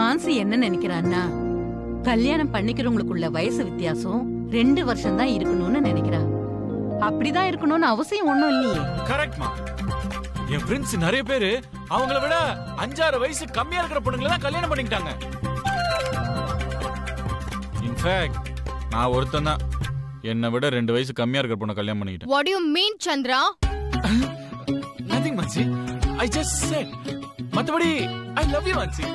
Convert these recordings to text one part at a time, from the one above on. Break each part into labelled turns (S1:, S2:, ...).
S1: மான்சி என்ன நினைக்கிறான்னா கல்யாணம் பண்ணிக்கிறவங்களுக்குள்ள வயசு வித்தியாசம் ரெண்டு வருஷம் தான் இருக்கணும்னு நினைக்கிறா அப்படிதான் இருக்கணும்னு அவசியம் ஒண்ணும் இல்லையே
S2: கரெக்ட்மா என் ஃப்ரெண்ட்ஸ் நிறைய பேரு அவங்கள விட அஞ்சாறு வயசு கம்மியா இருக்கிற பொண்ணுங்களை தான் கல்யாணம் பண்ணிக்கிட்டாங்க இன்ஃபேக்ட் நான் ஒருத்தன் தான் என்னை விட ரெண்டு வயசு கம்மியா இருக்கிற பொண்ணை கல்யாணம் பண்ணிக்கிட்டேன்
S3: what you mean Chandra
S2: nothing Mansi I just said மத்தபடி ஐ லவ் யூ மான்சி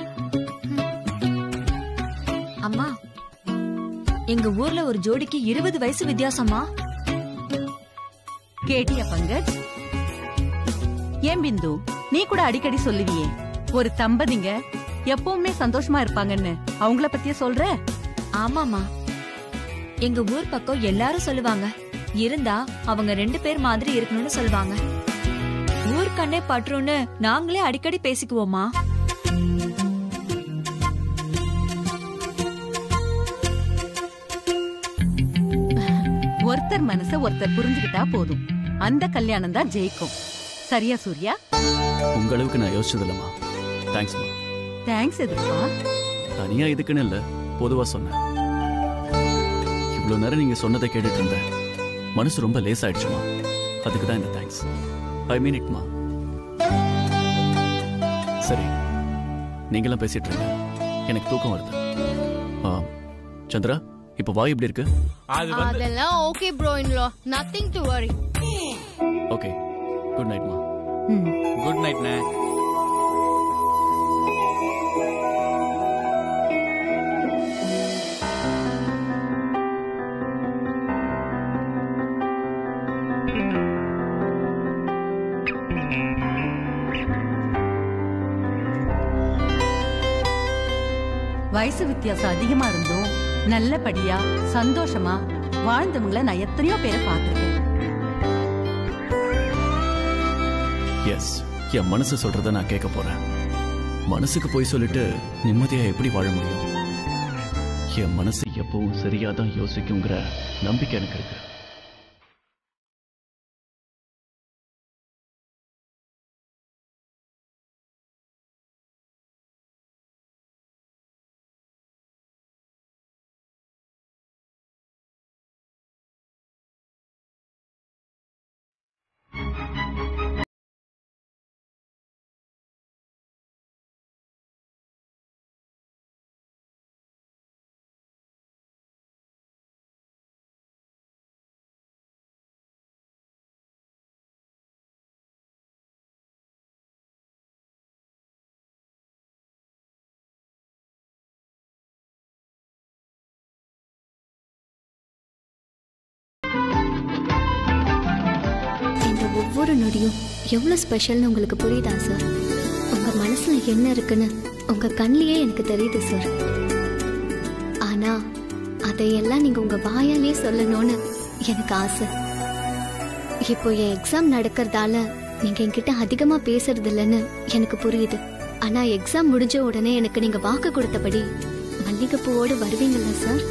S4: அம்மா எங்க ஊர்ல ஒரு ஜோடிக்கு இருபது வயசு வித்தியாசமா
S1: கேட்டியா பங்கஜ் ஏன் பிந்து நீ கூட அடிக்கடி சொல்லுவியே ஒரு தம்பதிங்க எப்பவுமே சந்தோஷமா இருப்பாங்கன்னு அவங்கள பத்தியே சொல்ற
S4: ஆமாமா எங்க ஊர் பக்கம் எல்லாரும் சொல்லுவாங்க இருந்தா அவங்க ரெண்டு பேர் மாதிரி இருக்கணும்னு சொல்லுவாங்க ஊர் கண்ணே பற்றுன்னு நாங்களே அடிக்கடி பேசிக்குவோமா
S1: ஒருத்தர் மனச ஒருத்தர் புரிஞ்சுக்கிட்டா போதும் அந்த கல்யாணம் தான் ஜெயிக்கும் சரியா சூர்யா
S5: உங்க அளவுக்கு நான் யோசிச்சதில்லம்மா தேங்க்ஸ்மா
S1: தேங்க்ஸ் எதுப்பா
S5: தனியா இதுக்குன்னு இல்ல பொதுவா சொன்னேன் இவ்வளவு நேரம் நீங்க சொன்னதை கேட்டுட்டு இருந்தேன் மனசு ரொம்ப லேசாயிடுச்சுமா அதுக்கு தான் இந்த தேங்க்ஸ் ஐ மீன் இட்மா சரி நீங்களாம் பேசிட்டு இருங்க எனக்கு தூக்கம் வருது ஆ, சந்திரா இப்போ வாய் எப்படி இருக்கு
S2: அது வந்து
S3: அதெல்லாம் ஓகே ப்ரோ இன்லோ nothing to worry
S5: okay good நைட்மா
S1: ம்
S2: குட் நைட் நே
S1: வயசு வித்தியாசம் அதிகமா இருந்தும் நல்லபடியா சந்தோஷமா வாழ்ந்தவங்கள நான் எத்தனையோ பேரை பார்த்திருக்கேன்
S5: எஸ் என் மனசு சொல்றத நான் கேட்க போறேன் மனசுக்கு போய் சொல்லிட்டு நிம்மதியா எப்படி வாழ முடியும் என் மனசு எப்பவும் சரியா தான் யோசிக்குங்கிற நம்பிக்கை எனக்கு இருக்கு
S6: இந்த ஒவ்வொரு நொடியும் எவ்வளோ ஸ்பெஷல்னு உங்களுக்கு புரியுதா சார் உங்கள் மனசில் என்ன இருக்குன்னு உங்கள் கண்ணிலேயே எனக்கு தெரியுது சார் ஆனால் அதையெல்லாம் நீங்கள் உங்கள் வாயாலே சொல்லணும்னு எனக்கு ஆசை இப்போ என் எக்ஸாம் நடக்கிறதால நீங்கள் என்கிட்ட அதிகமாக பேசுறது இல்லைன்னு எனக்கு புரியுது ஆனால் எக்ஸாம் முடிஞ்ச உடனே எனக்கு நீங்கள் வாக்கு கொடுத்தபடி மல்லிகைப்பூவோடு வருவீங்கல்ல சார்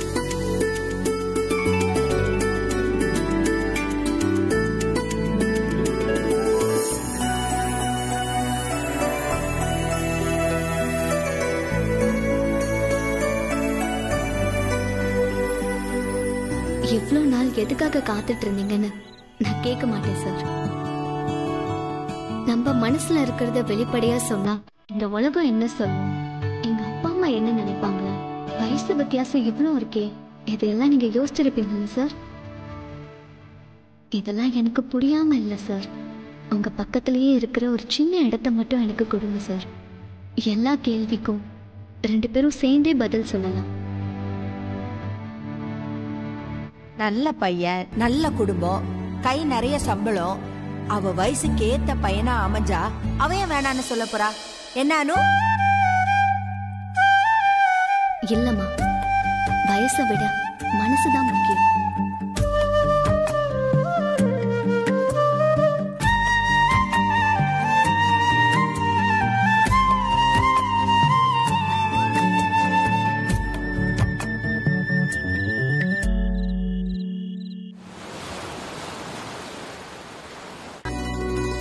S6: எவ்வளோ நாள் எதுக்காக காத்துட்டு இருந்தீங்கன்னு நான் கேட்க மாட்டேன் சார் நம்ம மனசுல இருக்கிறத வெளிப்படையா சொன்னா இந்த உலகம் என்ன சொல்லும் எங்க அப்பா அம்மா என்ன நினைப்பாங்க வயசு வித்தியாசம் இவ்வளோ இருக்கே இதெல்லாம் நீங்க யோசிச்சிருப்பீங்கல்ல சார் இதெல்லாம் எனக்கு புரியாம இல்லை சார் உங்க பக்கத்திலேயே இருக்கிற ஒரு சின்ன இடத்த மட்டும் எனக்கு கொடுங்க சார் எல்லா கேள்விக்கும் ரெண்டு பேரும் சேர்ந்தே பதில் சொல்லலாம்
S7: நல்ல பையன் நல்ல குடும்பம் கை நிறைய சம்பளம் அவ வயசுக்கு ஏத்த பையனா அமைஞ்சா அவ ஏன் வேணான்னு சொல்ல போறா என்னானு
S6: இல்லம்மா வயசை விட மனசுதான் முக்கியம்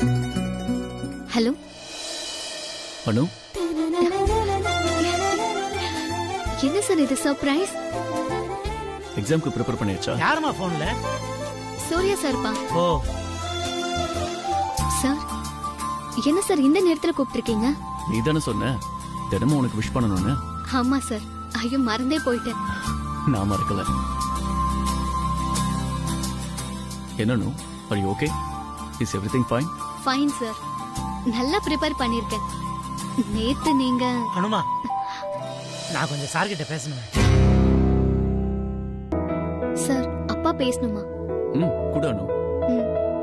S6: ஹலோ
S5: அனு
S6: சார் இது சர்ப்ரைஸ்
S5: எக்ஸாம்க்கு ப்ரிப்பேர் பண்ணியாச்சா
S8: யாருமா போன்ல
S6: சூர்யா சார்ப்பா
S8: ஓ
S6: சார் என்ன சார் இந்த நேரத்துல கூப்பிட்டிருக்கீங்க
S5: நீ தானே சொன்ன தினமும் உனக்கு விஷ் பண்ணணும்னு
S6: ஆமா சார் ஐயோ மறந்தே போயிட்டேன்
S5: நான் மறக்கல என்னன்னு are you okay is everything fine
S6: fine sir நல்லா ப்ரிப்பேர் பண்ணிருக்கேன் நேத்து நீங்க
S8: அனுமா நான் கொஞ்சம் சார் கிட்ட பேசணும்
S6: சார் அப்பா பேசணுமா
S5: ம் கூட அனு
S6: ம்.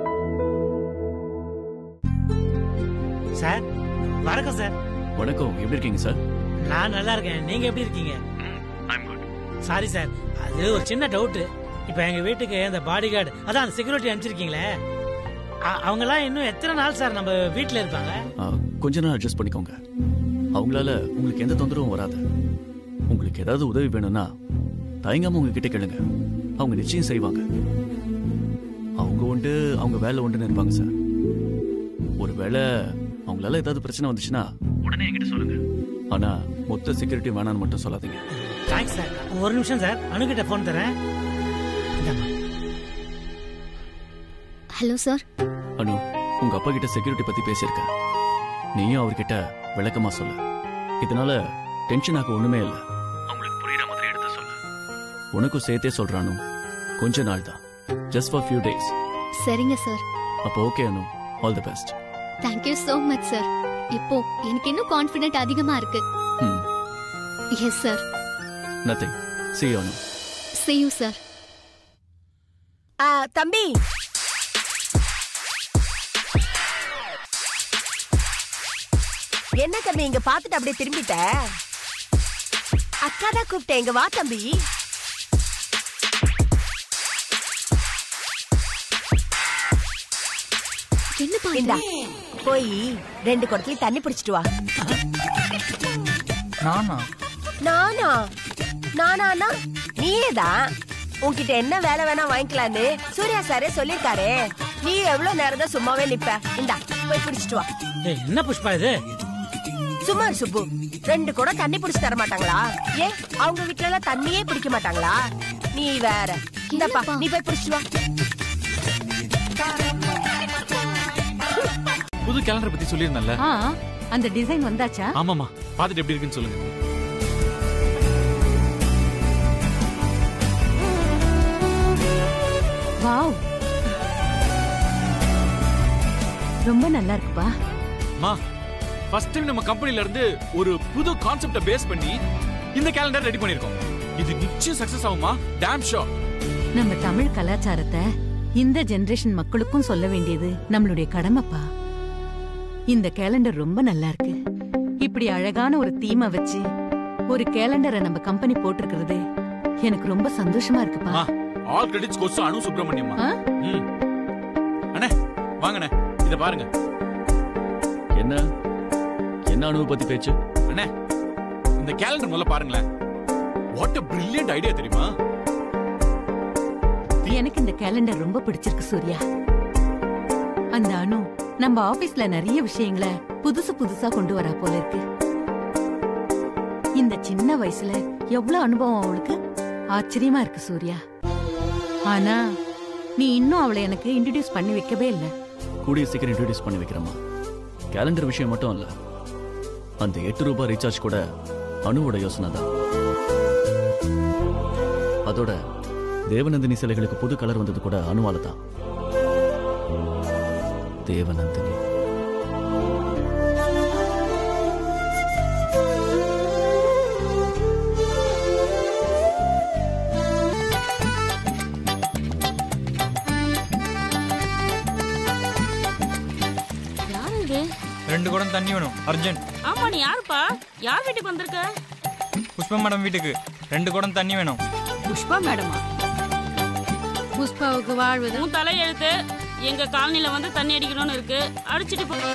S8: சார் வணக்கம் சார்
S5: வணக்கம் எப்படி இருக்கீங்க சார்
S8: நான் நல்லா இருக்கேன் நீங்க எப்படி இருக்கீங்க சாரி சார் அது ஒரு சின்ன டவுட் இப்போ எங்க வீட்டுக்கு அந்த பாடி கார்டு அதான் செக்யூரிட்டி அனுப்பிச்சிருக்கீங்களே அ- அவங்கெல்லாம் இன்னும் எத்தனை நாள் சார் நம்ம வீட்டில் இருப்பாங்க
S5: ஆ, கொஞ்ச நாள் அட்ஜஸ்ட் பண்ணிக்கோங்க அவங்களால உங்களுக்கு எந்த தொந்தரவும் வராது உங்களுக்கு ஏதாவது உதவி வேணும்னா தயங்காம உங்க கிட்ட கேளுங்க அவங்க நிச்சயம் செய்வாங்க அவங்க உண்டு அவங்க வேலை உண்டுன்னு இருப்பாங்க சார் ஒருவேளை அவங்களால ஏதாவது பிரச்சனை வந்துச்சுன்னா உடனே என்கிட்ட சொல்லுங்க ஆனா மொத்த செக்யூரிட்டி வேணான்னு மட்டும் சொல்லாதீங்க
S8: தேங்க்ஸ் சார் ஒரு நிமிஷம் சார் அணுகிட்ட ஃபோன் தரேன் இந்தாம்மா.
S6: ஹலோ சார்
S5: அனு உங்க அப்பா கிட்ட செக்யூரிட்டி பத்தி பேசியிருக்கேன் நீயும் அவர்கிட்ட விளக்கமா சொல்லு இதனால டென்ஷன் ஆக ஒண்ணுமே இல்ல அவங்களுக்கு புரியுற மாதிரி எடுத்து சொல்லு உனக்கும் சேர்த்தே சொல்றானு கொஞ்ச நாள் தான் ஜஸ்ட் ஃபார் ஃபியூ டேஸ்
S6: சரிங்க சார்
S5: அப்போ okay Anu all the best
S6: thank you so much sir இப்போ எனக்கு இன்னும் கான்ஃபிடென்ட் அதிகமா இருக்கு
S5: ம்
S6: yes sir
S5: nothing see Anu
S6: see you sir
S7: ஆ, தம்பி என்ன தம்பி இங்க பாத்துட்டு அப்படியே திரும்பிட்ட அக்கா தான் கூப்பிட்டேன் இங்க வா தம்பி
S6: என்னப்பா
S7: இந்தா
S6: இது?
S7: போய் ரெண்டு குடத்துலயும் தண்ணி பிடிச்சிட்டு வா
S9: நானா
S7: நானா நானானா நீயே தான் உன்கிட்ட என்ன வேலை வேணா வாங்கிக்கலான்னு சூர்யா சாரே சொல்லிருக்காரே நீ எவ்வளவு நேரம் தான் சும்மாவே நிப்ப இந்தா போய் பிடிச்சிட்டு வா
S8: ஏய், என்ன புஷ்பா இது
S7: சும்மா இரு சுப்பு ரெண்டு குடம் தண்ணி பிடிச்சு தர மாட்டாங்களா ஏ அவங்க வீட்ல எல்லாம் தண்ணியே பிடிக்க மாட்டாங்களா நீ வேற இந்தப்பா
S6: என்னப்பா?
S7: நீ போய் பிடிச்சிட்டு வா
S2: புது கேலண்டர் பத்தி சொல்லியிருந்தேன்ல
S1: ஆ அந்த டிசைன் வந்தாச்சா
S2: ஆமாமா பாத்துட்டு எப்படி இருக்குன்னு சொல்லுங்க
S1: வாவ் ரொம்ப நல்லா இருக்குப்பா
S2: மா ஃபர்ஸ்ட் டைம் நம்ம கம்பெனில இருந்து ஒரு புது கான்செப்ட பேஸ் பண்ணி இந்த கேலண்டர் ரெடி பண்ணிருக்கோம் இது நிச்சயம் சக்சஸ் ஆகுமா டேம் ஷோ
S1: நம்ம தமிழ் கலாச்சாரத்தை இந்த ஜெனரேஷன் மக்களுக்கும் சொல்ல வேண்டியது நம்மளுடைய கடமைப்பா இந்த கேலண்டர் ரொம்ப நல்லா இருக்கு இப்படி அழகான ஒரு தீமை வச்சு ஒரு கேலண்டரை நம்ம கம்பெனி போட்டிருக்கிறது எனக்கு ரொம்ப சந்தோஷமா இருக்குப்பா
S2: மா all credits goes Anu Subramaniam
S1: ஆ?
S2: ம் அண்ணே வாங்கண்ணே இத பாருங்க
S5: என்ன என்ன அனுபவ பத்தி பேச்சு
S2: அண்ணே இந்த கேலண்டர் முதல்ல பாருங்களேன் வாட் a brilliant ஐடியா தெரியுமா
S1: எனக்கு இந்த கேலண்டர் ரொம்ப பிடிச்சிருக்கு சூர்யா அந்த அனு நம்ம ஆபீஸ்ல நிறைய விஷயங்களை புதுசு புதுசா கொண்டு வரா போல இருக்கு இந்த சின்ன வயசுல எவ்வளவு அனுபவம் அவளுக்கு ஆச்சரியமா இருக்கு சூர்யா ஆனா நீ இன்னும் அவளை எனக்கு இன்ட்ரடியூஸ் பண்ணி வைக்கவே இல்ல
S5: கூடிய சீக்கிரம் இன்ட்ரடியூஸ் பண்ணி வைக்கிறேம்மா கேலண்டர் விஷயம் மட்டும் இல்ல அந்த எட்டு ரூபாய் ரீசார்ஜ் கூட அணுவோட யோசனை தான் அதோட தேவநந்தினி சிலைகளுக்கு புது கலர் வந்தது கூட அணுவால தான் தேவநந்தினி
S10: யாரு இது
S9: ரெண்டு குடம் தண்ணி வேணும் அர்ஜென்ட்
S10: ஆமா நீ யாருப்பா யார் வீட்டுக்கு வந்திருக்க
S9: புஷ்பா மேடம் வீட்டுக்கு ரெண்டு குடம் தண்ணி வேணும்
S10: புஷ்பா மேடமா
S3: புஷ்பாவுக்கு வாழ்வுதான்
S10: உன் தலையெழுத்து எங்க காலனில வந்து தண்ணி அடிக்கணும்னு இருக்கு அடிச்சிட்டு போ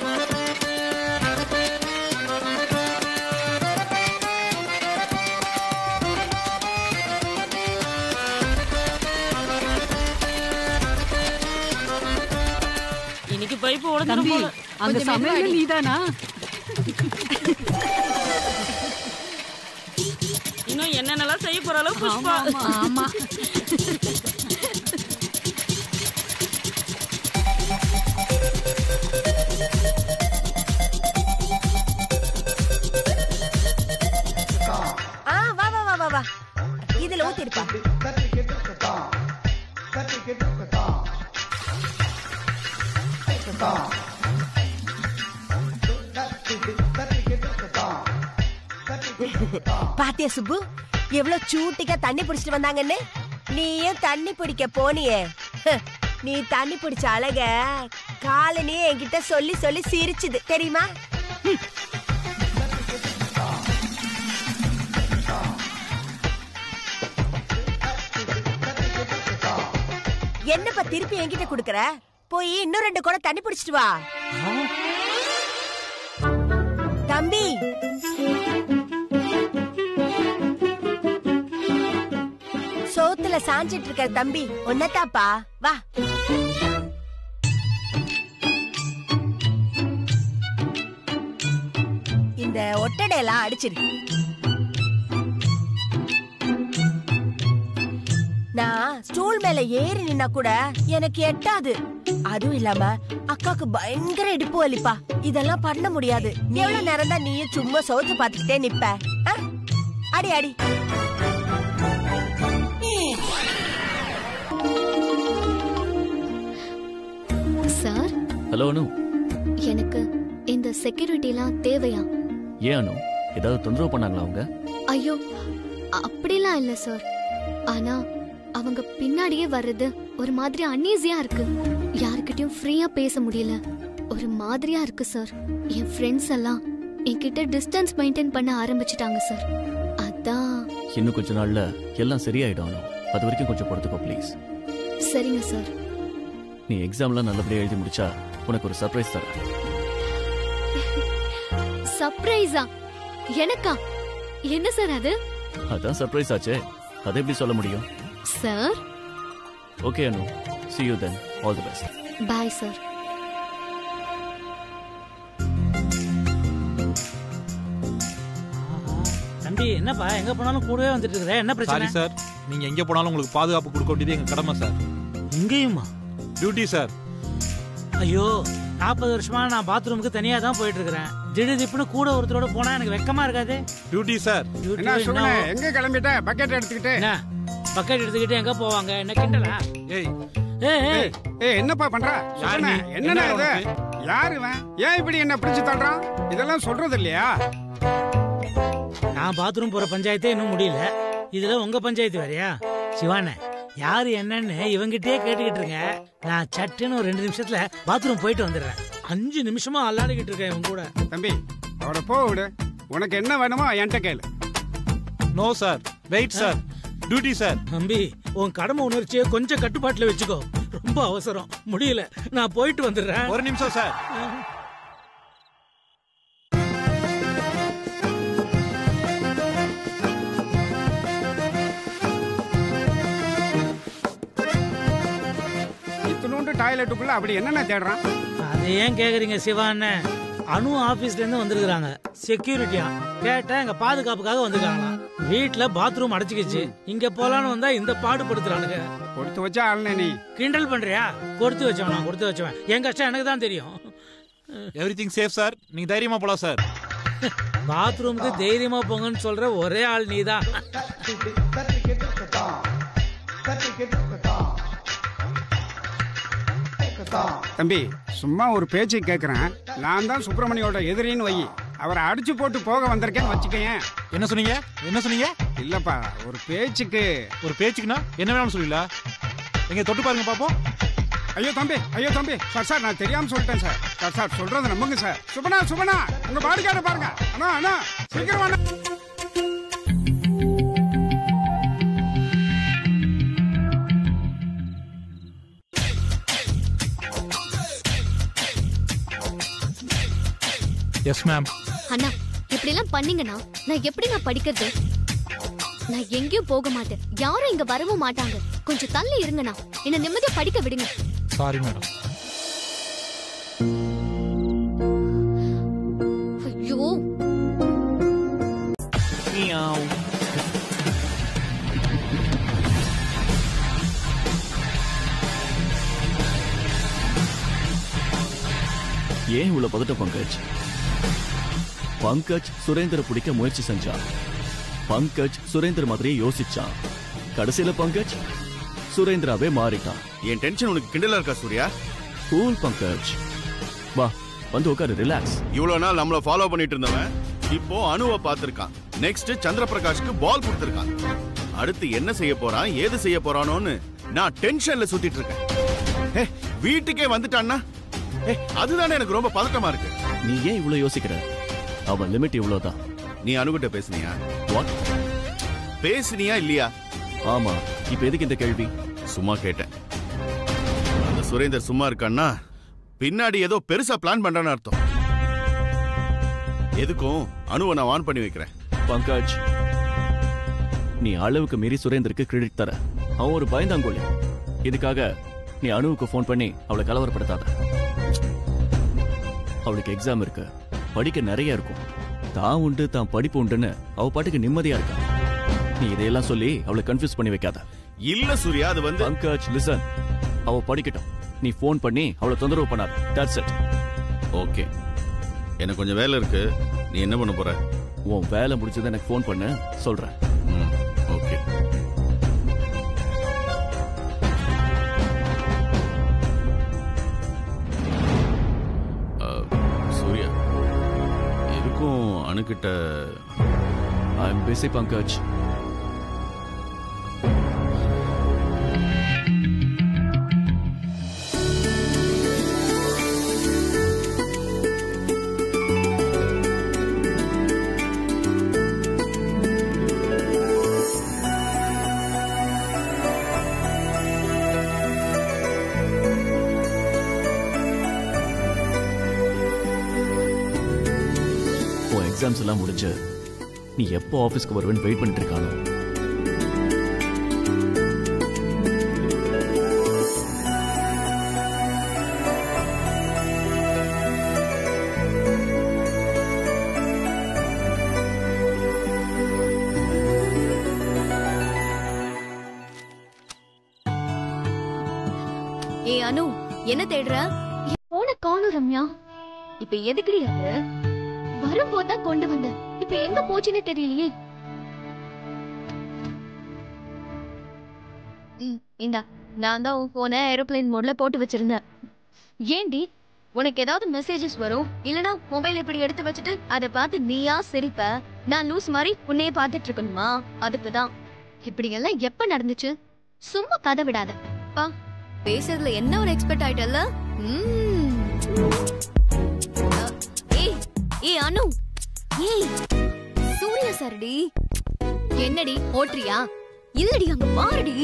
S10: இன்னைக்கு பைப்பு உடஞ்சிரும் போல
S1: அங்க சமையல் நீதானா
S10: இன்னும் என்னென்னலாம் செய்ய போறாளோ புஷ்பா
S1: ஆமா
S7: ஆ வா வா வா வா வா இதுல ஊத்திருப்பா பாத்தியா சுப்பு எவ்வளவு சூட்டிக்கா தண்ணி பிடிச்சிட்டு வந்தாங்கன்னு நீயும் தண்ணி பிடிக்க போனியே ஹ், நீ தண்ணி பிடிச்ச அழக காலனி என்கிட்ட சொல்லி சொல்லி சிரிச்சுது தெரியுமா என்னப்பா திருப்பி என்கிட்ட குடுக்கற போய் இன்னும் ரெண்டு குடம் தண்ணி பிடிச்சிட்டு வா தம்பி சோத்துல சாஞ்சிட்டு இருக்க தம்பி ஒன்னதாப்பா வா இந்த ஒட்டடையெல்லாம் அடிச்சிரு நான் ஸ்டூல் மேல ஏறி நின்னா கூட எனக்கு எட்டாது அதுவும் இல்லாம அக்காக்கு பயங்கர இடுப்பு வலிப்பா இதெல்லாம் பண்ண முடியாது எவ்வளவு நேரம் தான் நீயும் சும்மா சோத்து பாத்துக்கிட்டே நிப்ப ஆ? அடி அடி
S6: சார்
S5: ஹலோ அனு
S6: எனக்கு இந்த செக்யூரிட்டிலாம் தேவையா
S5: ஏன் அனு ஏதாவது தொந்தரவு பண்ணாங்களா அவங்க
S6: ஐயோ அப்படிலாம் இல்ல சார் ஆனா அவங்க பின்னாடியே வர்றது ஒரு மாதிரி அன்ஈஸியா இருக்கு யாருக்கிட்டயும் ஃப்ரீயா பேச முடியல ஒரு மாதிரியா இருக்கு சார் என் ஃப்ரெண்ட்ஸ் எல்லாம் என்கிட்ட டிஸ்டன்ஸ் மெயின்டைன் பண்ண ஆரம்பிச்சிட்டாங்க சார் அதான்
S5: இன்னும் கொஞ்ச நாள்ல எல்லாம் சரியாயிடும் அனு அது வரைக்கும் கொஞ்சம் பொறுத்துக்கோ ப்ளீஸ்
S6: சரிங்க சார்
S5: நீ எக்ஸாம்லாம் நல்லபடியா எழுதி முடிச்சா உனக்கு ஒரு சர்ப்ரைஸ் தரேன்
S6: சர்ப்ரைஸா எனக்கா என்ன சார் அது
S5: அதான் சர்ப்ரைஸ் ஆச்சே அதை எப்படி சொல்ல முடியும்
S6: sir
S5: okay Anu see you then all the best
S6: bye sir
S8: தம்பி என்னப்பா எங்க போனாலும் கூடவே வந்துட்டு இருக்கிற என்ன
S11: சாரி
S8: பிரச்சனை
S11: சார் நீங்க எங்க போனாலும் உங்களுக்கு பாதுகாப்பு கொடுக்க வேண்டியது எங்க கடமை சார்
S8: இங்கேயுமா
S11: டியூட்டி சார்
S8: ஐயோ நாற்பது வருஷமா நான் பாத்ரூமுக்கு தனியா தான் போயிட்டு இருக்கிறேன் திடீர் திப்புன்னு கூட ஒருத்தரோட போனா எனக்கு வெக்கமா இருக்காது
S11: டியூட்டி சார்
S12: என்ன சுகுண எங்க கிளம்பிட்ட பக்கெட் எடுத்துக்கிட்டு
S8: என்ன பக்கெட் எடுத்துக்கிட்டு எங்க போவாங்க என்ன கிண்டலா
S11: ஏய்
S8: ஏய் ஏய்
S12: ஏய் என்னப்பா பண்ற
S11: யார்
S12: சுகுண
S11: நீ?
S12: என்னடா
S11: என்ன
S12: இது
S11: உனக்கு?
S12: யாரு இவன் ஏன் இப்படி என்ன பிடிச்சு தள்ளுறான் இதெல்லாம் சொல்றது இல்லையா
S8: நான் பாத்ரூம் போற பஞ்சாயத்தே இன்னும் முடியல இதுல உங்க பஞ்சாயத்து வேறயா சிவானே யாரு என்னன்னு இவங்கிட்டயே கேட்டுக்கிட்டு இருங்க நான் சட்டுன்னு ஒரு ரெண்டு நிமிஷத்துல பாத்ரூம் போயிட்டு வந்துடுறேன் அஞ்சு நிமிஷமா அல்லாடிக்கிட்டு இருக்கேன் இவன் கூட
S12: தம்பி அவரை போக விடு உனக்கு என்ன வேணுமோ என்கிட்ட கேளு
S11: no sir wait sir duty sir
S8: தம்பி உன் கடமை உணர்ச்சியை கொஞ்சம் கட்டுப்பாட்டுல வச்சுக்கோ ரொம்ப அவசரம் முடியல நான் போயிட்டு வந்துடுறேன்
S11: ஒரு நிமிஷம் சார்
S12: இத்தினூண்டு டாய்லெட்டுக்குள்ள அப்படி என்னென்ன தேடுறான்
S8: அதை ஏன் கேக்குறீங்க சிவா அண்ணன் அணு ஆபீஸ்ல இருந்து வந்திருக்காங்க செக்யூரிட்டியா கேட்டா எங்க பாதுகாப்புக்காக வந்திருக்காங்களாம் வீட்ல பாத்ரூம் அடைச்சிக்கிச்சு இங்க போலான்னு வந்தா இந்த பாடுபடுத்துறானுங்க
S12: கொடுத்து வச்சா ஆளுநே நீ
S8: கிண்டல் பண்றியா கொடுத்து வச்சவன் நான் கொடுத்து வச்சவன் என் கஷ்டம் எனக்கு தான் தெரியும்
S11: எவ்ரி திங் சேஃப் சார் நீங்க தைரியமா போலாம் சார்
S8: பாத்ரூமுக்கு தைரியமா போங்கன்னு சொல்ற ஒரே ஆள் நீதான்
S12: தம்பி சும்மா ஒரு பேச்சு கேட்கறேன் நான் தான் சுப்பிரமணியோட எதிரின்னு வை அவரை அடிச்சு போட்டு போக வந்திருக்கேன்னு வச்சுக்கேன்
S11: என்ன சொன்னீங்க என்ன சொன்னீங்க
S12: இல்லப்பா ஒரு பேச்சுக்கு
S11: ஒரு பேச்சுக்குன்னா என்ன வேணாலும் சொல்லல எங்க தொட்டு பாருங்க பாப்போம்
S12: ஐயோ தம்பி ஐயோ தம்பி சார் சார் நான் தெரியாம சொல்லிட்டேன் சார் சார் சார் சொல்றத நம்புங்க சார் சுபனா சுபனா உங்க பாடிக்கார பாருங்க அண்ணா அண்ணா சீக்கிரம் அண்ணா
S11: எஸ் மேம்
S6: அண்ணா இப்படி எல்லாம் பண்ணீங்கன்னா நான் எப்படி நான் படிக்கிறது நான் எங்கேயும் போக மாட்டேன் யாரும் இங்க வரவும் மாட்டாங்க கொஞ்சம் தள்ளி இருங்கண்ணா என்ன நிம்மதியா படிக்க விடுங்க
S11: சாரி மேடம்
S6: ஐயோ
S5: ஏன் இவ்வளவு பதட்ட பங்கஜ் பங்கஜ் சுரேந்திர பிடிக்க முயற்சி செஞ்சான் பங்கஜ் சுரேந்திர மாதிரியே யோசிச்சான் கடைசியில பங்கஜ் சுரேந்திராவே மாறிட்டான்
S13: என் டென்ஷன் உனக்கு கிண்டலா இருக்கா சூர்யா
S5: கூல் பங்கஜ் வா வந்து உட்காரு ரிலாக்ஸ்
S13: இவ்வளவு நாள் நம்மள ஃபாலோ பண்ணிட்டு இருந்தவன் இப்போ அணுவை பார்த்திருக்கான் நெக்ஸ்ட் சந்திரபிரகாஷ்க்கு பால் கொடுத்திருக்கான் அடுத்து என்ன செய்ய போறான் ஏது செய்ய போறானோன்னு நான் டென்ஷன்ல சுத்திட்டு இருக்கேன் ஏ வீட்டுக்கே வந்துட்டான்னா ஏ அதுதானே எனக்கு ரொம்ப பதட்டமா இருக்கு
S5: நீ ஏன் இவ்வளவு யோசிக்கிற அவன் லிமிட் இவ்வளவுதான்
S13: நீ அணுகிட்ட பேசுனியா
S5: வாட்
S13: பேசுனியா இல்லையா
S5: ஆமா இப்ப எதுக்கு இந்த கேள்வி
S13: சும்மா கேட்டேன் அந்த சுரேந்தர் சும்மா இருக்கான்னா பின்னாடி ஏதோ பெருசா பிளான் பண்றான்னு அர்த்தம் எதுக்கும் அணுவை நான் ஆன் பண்ணி வைக்கிறேன்
S5: பங்கஜ் நீ அளவுக்கு மீறி சுரேந்தருக்கு கிரெடிட் தர அவன் ஒரு பயந்தாங்கோலி இதுக்காக நீ அணுவுக்கு ஃபோன் பண்ணி அவளை கலவரப்படுத்தாத அவளுக்கு எக்ஸாம் இருக்கு படிக்க நிறைய இருக்கும் தான் உண்டு தான் படிப்பு உண்டுன்னு அவ பாட்டுக்கு நிம்மதியா இருக்கா நீ இதையெல்லாம் சொல்லி அவளை கன்ஃபியூஸ் பண்ணி வைக்காத
S13: இல்ல சூர்யா அது வந்து
S5: பங்கஜ் லிசன் அவ படிக்கட்டும் நீ ஃபோன் பண்ணி அவளை தொந்தரவு பண்ணாத தட்ஸ் இட்
S13: ஓகே எனக்கு கொஞ்சம் வேலை இருக்கு நீ என்ன பண்ண போற
S5: உன் வேலை முடிச்சதை எனக்கு ஃபோன் பண்ணு சொல்றேன்
S13: ஓகே சூர்யா எதுக்கும் அணுகிட்ட
S5: ஐ எம் பிஸி பங்கஜ் உன் எக்ஸாம்ஸ் எல்லாம் முடிஞ்சு நீ எப்போ ஆபீஸ்க்கு வருவேன்னு வெயிட் பண்ணிட்டு இருக்கானோ
S6: ஏ அனு என்ன தேடுற போன காணும் ரம்யா இப்ப எதுக்குடி அது வரும்போது தான் கொண்டு வந்தேன் இப்ப எங்க போச்சுன்னு தெரியலையே ம், இந்தா நான் தான் உன் போனை ஏரோப்ளேன் மோட்ல போட்டு வச்சிருந்தேன் ஏண்டி உனக்கு ஏதாவது மெசேஜஸ் வரும் இல்லனா மொபைல் இப்படி எடுத்து வச்சுட்டு அதை பார்த்து நீயா சிரிப்ப நான் லூஸ் மாதிரி உன்னையே பார்த்துட்டு இருக்கணுமா அதுக்கு தான் இப்படி எல்லாம் எப்ப நடந்துச்சு சும்மா கதை விடாத பா பேசுறதுல என்ன ஒரு எக்ஸ்பர்ட் ஆயிட்டல்ல ம்ம். அ, ஏய் ஏய் அனு ஏய் சூர்யா சார்டி என்னடி ஓட்றியா இல்லடி அங்க பாருடி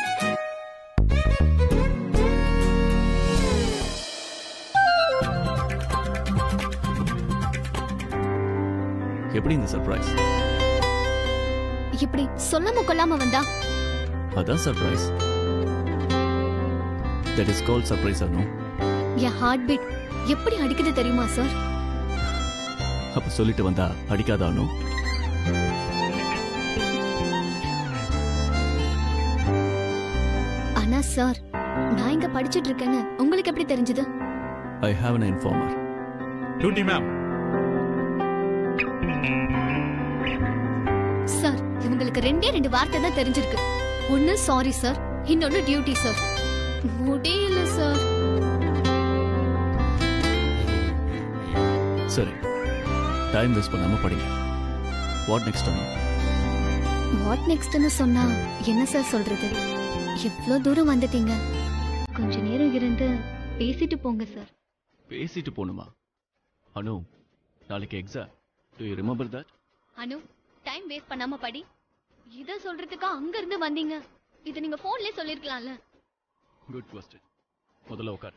S5: எப்படி இந்த சர்ப்ரைஸ்
S6: இப்படி சொல்லாம கொல்லாம வந்தா
S5: அதான் surprise that is call surprise ஆனோ
S6: என் ஹார்ட் பீட் எப்படி அடிக்குது தெரியுமா சார்
S5: அப்ப சொல்லிட்டு வந்தா அடிக்காதானோ
S6: ஆனா சார் நான் இங்க படிச்சிட்டு இருக்கேன்னு உங்களுக்கு எப்படி தெரிஞ்சது
S5: I have an informer
S11: duty ma'am
S6: sir இவங்களுக்கு ரெண்டே ரெண்டு வார்த்தை தான் தெரிஞ்சிருக்கு ஒன்னு சாரி சார் இன்னொன்னு டியூட்டி சார் முடியல சார்
S5: சரி டைம் வேஸ்ட் பண்ணாம படிங்க வாட் நெக்ஸ்ட் அனு
S6: வாட் நெக்ஸ்ட்னு சொன்னா என்ன சார் சொல்றது எவ்வளவு தூரம் வந்துட்டீங்க கொஞ்ச நேரம் இருந்து பேசிட்டு போங்க சார்
S5: பேசிட்டு போணுமா அனு நாளைக்கு exam do you remember that
S6: Anu time waste பண்ணாம படி இத சொல்றதுக்கா அங்க இருந்து வந்தீங்க இது நீங்க போன்லயே சொல்லிருக்கலாம்ல
S5: குட் கொஸ்டின் முதல்ல உட்கார்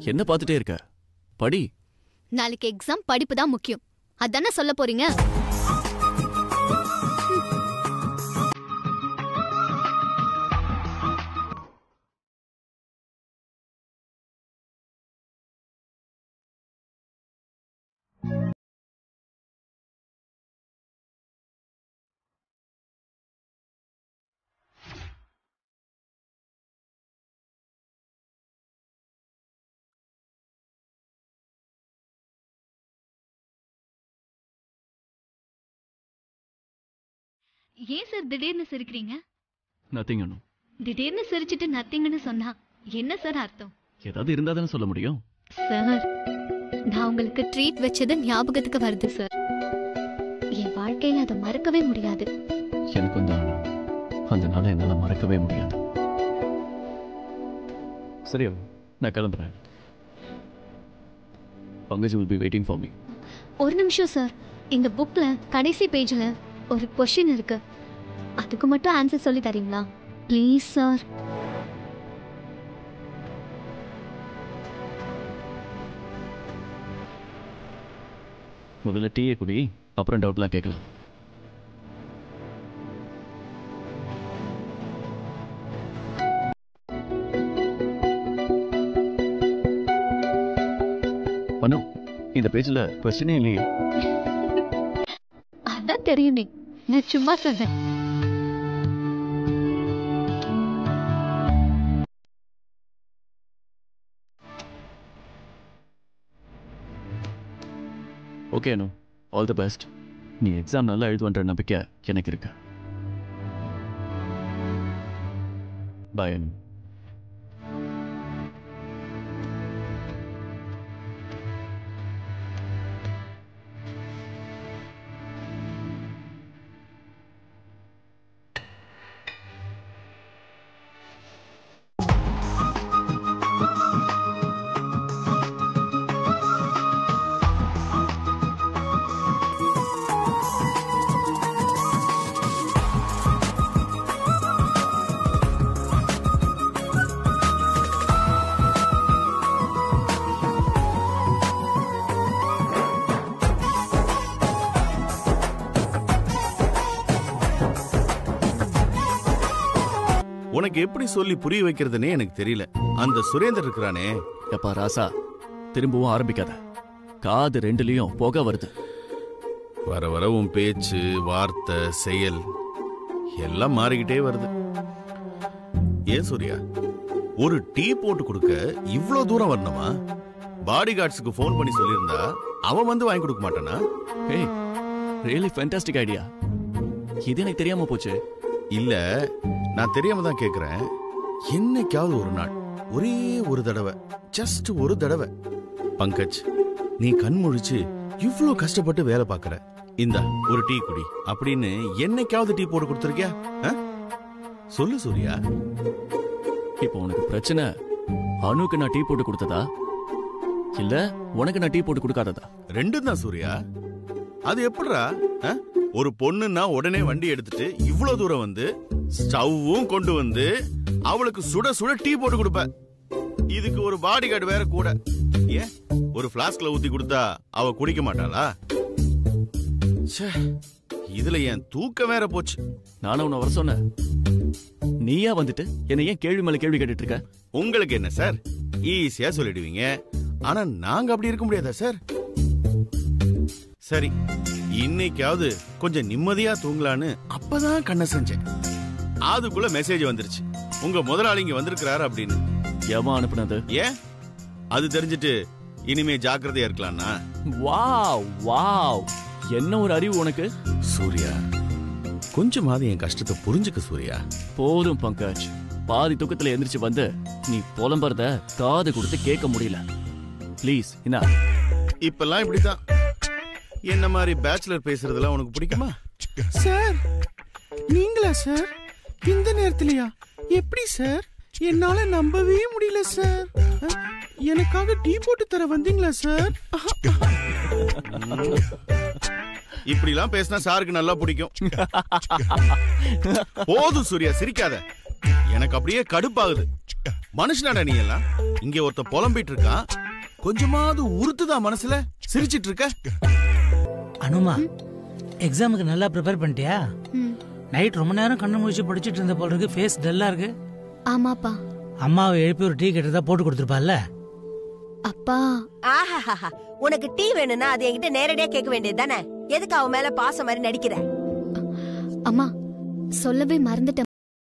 S5: என்ன பார்த்துட்டே இருக்க படி
S6: நாளைக்கு எக்ஸாம் படிப்பு தான் முக்கியம் அதானே சொல்ல போறீங்க ஏன் சார் திடீர்னு சிரிக்கிறீங்க
S5: நத்திங் அனு
S6: திடீர்னு சிரிச்சிட்டு நத்திங்னு சொன்னா என்ன சார் அர்த்தம்
S5: ஏதாவது இருந்தா தானே சொல்ல முடியும்
S6: சார் நான் உங்களுக்கு ட்ரீட் வச்சது ஞாபகத்துக்கு வருது சார் என் வாழ்க்கையில அதை மறக்கவே முடியாது
S5: எனக்கும் தான் அந்த நாளை என்னால் மறக்கவே முடியாது சரி அனு, நான் கிளம்புறேன் Pankaj will be waiting for me
S6: ஒரு நிமிஷம் சார் இந்த புக்ல கடைசி பேஜ்ல ஒரு கொஷின் இருக்கு அதுக்கு மட்டும் ஆன்சர் சொல்லி தரீங்களா ப்ளீஸ் சார்
S5: முதல்ல டீயை குடி அப்புறம் டவுட்லாம் கேட்கலாம் மனு இந்த பேஜில் கொஸ்டினே இல்லையே
S6: அதான் தெரியுமே நான் சும்மா சொன்னேன்
S5: okay Anu all the best நீ எக்ஸாம் நல்லா எழுதுவன்ற நம்பிக்கை எனக்கு இருக்கு பாய் அனு
S13: உனக்கு எப்படி சொல்லி புரிய வைக்கிறதுனே எனக்கு தெரியல அந்த சுரேந்தர் இருக்கிறானே
S5: எப்பா ராசா திரும்பவும் ஆரம்பிக்காத காது ரெண்டுலயும் புகை வருது
S13: வர வர உன் பேச்சு வார்த்தை செயல் எல்லாம் மாறிக்கிட்டே வருது ஏன் சூர்யா ஒரு டீ போட்டு கொடுக்க இவ்ளோ தூரம் வரணுமா பாடி கார்ட்ஸுக்கு ஃபோன் பண்ணி சொல்லியிருந்தா அவன் வந்து வாங்கி கொடுக்க மாட்டானா
S5: ஹே ரியலி ஃபேண்டாஸ்டிக் ஐடியா இது எனக்கு தெரியாம போச்சு
S13: இல்ல நான் தெரியாம தான் கேக்குறேன் என்னைக்காவது ஒரு நாள் ஒரே ஒரு தடவை ஜஸ்ட் ஒரு தடவை பங்கஜ் நீ கண் முழிச்சு இவ்ளோ கஷ்டப்பட்டு வேலை பார்க்கற இந்தா ஒரு டீ குடி அப்படின்னு என்னைக்காவது டீ போட்டு கொடுத்துருக்கியா ஆ? சொல்லு சூர்யா
S5: இப்போ உனக்கு பிரச்சனை அனுக்கு நான் டீ போட்டு கொடுத்ததா இல்ல உனக்கு நான் டீ போட்டு கொடுக்காததா
S13: ரெண்டும் தான் சூர்யா அது எப்படிடா ஆ? ஒரு பொண்ணுன்னா உடனே வண்டி எடுத்துட்டு இவ்ளோ தூரம் வந்து ஸ்டவ்வும் கொண்டு வந்து அவளுக்கு சுட சுட டீ போட்டு கொடுப்ப இதுக்கு ஒரு பாடி கார்டு வேற கூட ஏன் ஒரு பிளாஸ்க்ல ஊத்தி கொடுத்தா அவ குடிக்க மாட்டாளா ச்சே, இதுல என் தூக்கம் வேற போச்சு
S5: நானும் உன்னை வர சொன்னேன் நீயா வந்துட்டு என்ன ஏன் கேள்வி மேல கேள்வி கேட்டுட்டு இருக்க
S13: உங்களுக்கு என்ன சார் ஈஸியா சொல்லிடுவீங்க ஆனா நாங்க அப்படி இருக்க முடியாதா சார் சரி இன்னைக்காவது கொஞ்சம் நிம்மதியா தூங்கலான்னு அப்பதான் கண்ண செஞ்சேன் அதுக்குள்ள மெசேஜ் வந்துருச்சு உங்க முதலாளிங்க வந்திருக்கிறாரு அப்படின்னு
S5: ஏமா அனுப்புனது
S13: ஏன் அது தெரிஞ்சிட்டு இனிமே ஜாக்கிரதையா இருக்கலாம்னா
S5: வாவ் வாவ் என்ன ஒரு அறிவு உனக்கு
S13: சூர்யா கொஞ்சமாவது என் கஷ்டத்தை புரிஞ்சுக்க சூர்யா
S5: போதும் பங்கஜ் பாதி தூக்கத்துல எந்திரிச்சு வந்து நீ புலம்புறத காது கொடுத்து கேட்க முடியல ப்ளீஸ் என்ன
S13: இப்பெல்லாம் இப்படிதான் என்ன மாதிரி பேச்சுலர் பேசுறதெல்லாம் உனக்கு பிடிக்குமா
S14: சார் நீங்களா சார் இந்த நேரத்துலயா எப்படி சார் என்னால நம்பவே முடியல சார் அஹ், எனக்காக டீ போட்டு தர வந்தீங்களா சார்
S13: இப்படிலாம் பேசினா சாருக்கு நல்லா பிடிக்கும் போதும் சூர்யா சிரிக்காத எனக்கு அப்படியே கடுப்பாகுது மனுஷனாடா நீ எல்லாம் இங்க ஒருத்த புலம்பிட்டு இருக்கான் கொஞ்சமாவது உறுத்துதா மனசுல சிரிச்சிட்டு இருக்க
S8: அனுமா எக்ஸாமுக்கு நல்லா ப்ரிப்பேர் பண்ணிட்டியா
S6: ம்.
S8: நைட் ரொம்ப நேரம் கண்ணு முழிச்சு படிச்சிட்டு இருந்த போல இருக்கு ஃபேஸ் டல்லா இருக்கு
S6: ஆமாப்பா
S8: அம்மாவை எழுப்பி ஒரு டீ கேட்டதா போட்டு கொடுத்துருப்பால
S6: அப்பா
S7: ஆஹாஹாஹா உனக்கு டீ வேணும்னா அது என்கிட்ட நேரடியா கேட்க வேண்டியது தானே எதுக்கு அவன் மேல பாசம் மாதிரி நடிக்கிற
S6: அம்மா சொல்லவே மறந்துட்டேன்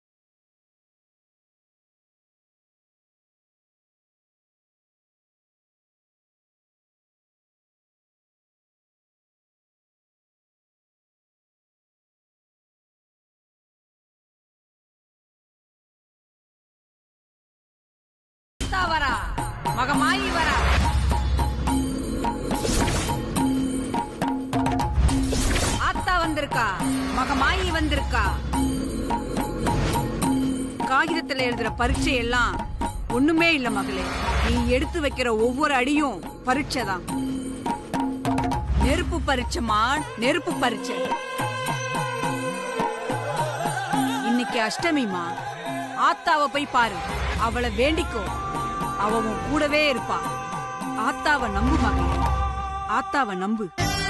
S15: வரா மகமாயி வரா ஆத்தா வந்திருக்கா மகமாயி வந்திருக்கா காகிதத்துல எழுதுற பரீட்சை எல்லாம் ஒண்ணுமே இல்ல மகளே நீ எடுத்து வைக்கிற ஒவ்வொரு அடியும் பரீட்சை தான் நெருப்பு பரீட்சைமா நெருப்பு பரீட்சை இன்னைக்கு அஷ்டமிமா ஆத்தாவை போய் பாரு அவளை வேண்டிக்கோ அவ உன் கூடவே இருப்பா ஆத்தாவை நம்பு மகளே ஆத்தாவை நம்பு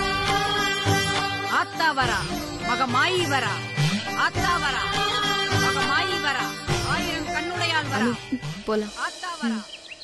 S15: ஆத்தா வரா மக மாயி வரா ஆத்தா வரா மக மாயி வரா ஆயிரம் கண்ணுடையால் வரா
S6: போலாம்
S15: ஆத்தா வரா